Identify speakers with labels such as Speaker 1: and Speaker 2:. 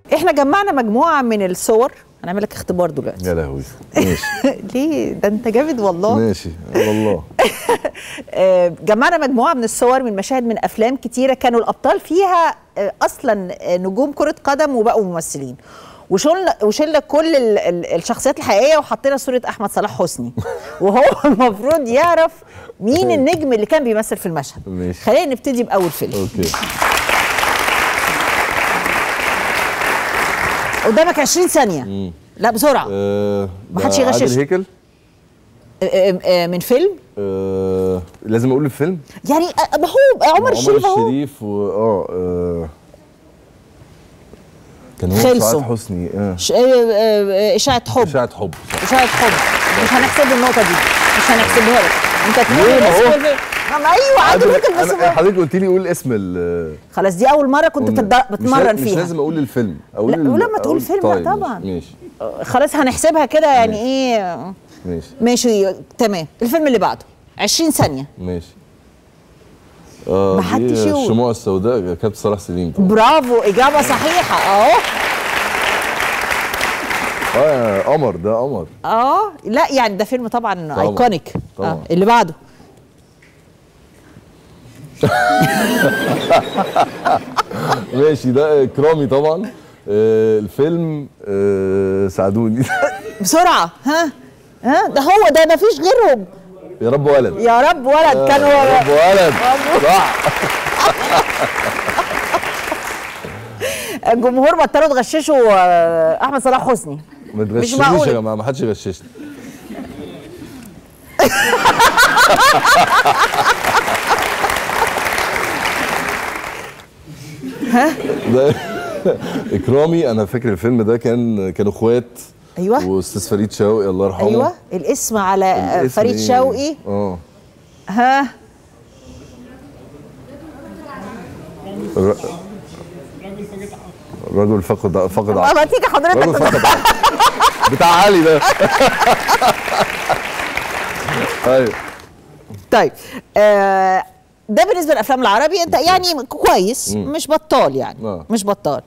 Speaker 1: احنا جمعنا مجموعه من الصور هنعمل لك اختبار دلوقتي
Speaker 2: يا لهوي ماشي
Speaker 1: ليه ده انت جامد والله
Speaker 2: ماشي والله
Speaker 1: آه، جمعنا مجموعه من الصور من مشاهد من افلام كتيره كانوا الابطال فيها آه، اصلا آه، نجوم كره قدم وبقوا ممثلين وشلنا وشلنا كل ال- ال- الشخصيات الحقيقيه وحطينا صوره احمد صلاح حسني وهو المفروض يعرف مين النجم اللي كان بيمثل في المشهد
Speaker 2: ماشي.
Speaker 1: خلينا نبتدي باول فيلم
Speaker 2: اوكي
Speaker 1: قدامك 20 ثانيه لا بسرعه
Speaker 2: آه
Speaker 1: ما حدش
Speaker 2: ده
Speaker 1: يغشش.
Speaker 2: عادل هيكل
Speaker 1: آه، آه، آه، من فيلم
Speaker 2: آه لازم اقول الفيلم
Speaker 1: يعني آه، ما هو عمر الشريف اهو
Speaker 2: الشريف و اه آه، كان هو
Speaker 1: خلصوا.
Speaker 2: سعاد حسني اه
Speaker 1: ش- آه، آه، آه، اشاعه حب
Speaker 2: اشاعة حب صح.
Speaker 1: اشاعه حب مش هنحسب النقطه دي مش هنحسبها لك انت تقول
Speaker 2: ليه؟ ما
Speaker 1: اسم
Speaker 2: هو-
Speaker 1: الفيلم. ما ايوه عادل هيكل بس
Speaker 2: أنا- حضرتك قلت لي قول اسم ال
Speaker 1: خلاص دي اول مره كنت
Speaker 2: قلنا.
Speaker 1: بتد-
Speaker 2: مش
Speaker 1: بتمرن
Speaker 2: لا- مش
Speaker 1: فيها
Speaker 2: لازم اقول الفيلم اقول
Speaker 1: لا،
Speaker 2: ال-
Speaker 1: ولما تقول
Speaker 2: أقول-
Speaker 1: فيلم
Speaker 2: طيب
Speaker 1: طبعا.
Speaker 2: ماشي
Speaker 1: خلاص هنحسبها كده يعني ايه
Speaker 2: ماشي
Speaker 1: ماشي تمام الفيلم اللي بعده 20 ثانيه
Speaker 2: ماشي اه
Speaker 1: ما
Speaker 2: دي
Speaker 1: حدش يقول.
Speaker 2: الشموع السوداء كابتن صلاح سليم طبعا
Speaker 1: برافو اجابه صحيحه اهو
Speaker 2: اه يا قمر ده قمر
Speaker 1: اه لا يعني ده فيلم طبعا
Speaker 2: طبعاً.
Speaker 1: ايكونيك
Speaker 2: طبعاً.
Speaker 1: آه. اللي بعده
Speaker 2: ماشي ده اكرامي طبعا آه الفيلم آه ساعدوني
Speaker 1: بسرعه ها ها ده هو ده ما فيش غيرهم
Speaker 2: يا رب ولد
Speaker 1: يا رب ولد كان
Speaker 2: يا رب
Speaker 1: هو
Speaker 2: ولد صح
Speaker 1: الجمهور بطلوا تغششوا آه، احمد صلاح حسني
Speaker 2: ما
Speaker 1: مش
Speaker 2: تغششنيش
Speaker 1: معقول.
Speaker 2: يا جماعه ما حدش يغششني ده اكرامي انا فاكر الفيلم ده كان كانوا اخوات
Speaker 1: ايوه
Speaker 2: واستاذ فريد شوقي الله يرحمه
Speaker 1: ايوه الاسم على آه،
Speaker 2: الاسم
Speaker 1: فريد
Speaker 2: إيه؟
Speaker 1: شوقي
Speaker 2: اه
Speaker 1: ها
Speaker 2: الر- الرجل فقد فقد
Speaker 1: ما
Speaker 2: عقله
Speaker 1: تيجي
Speaker 2: رجل
Speaker 1: حضرتك
Speaker 2: فقد عقله بتاع علي ده ايوه
Speaker 1: طيب آه ده بالنسبه للافلام العربي انت يعني كويس مش بطال يعني
Speaker 2: آه.
Speaker 1: مش بطال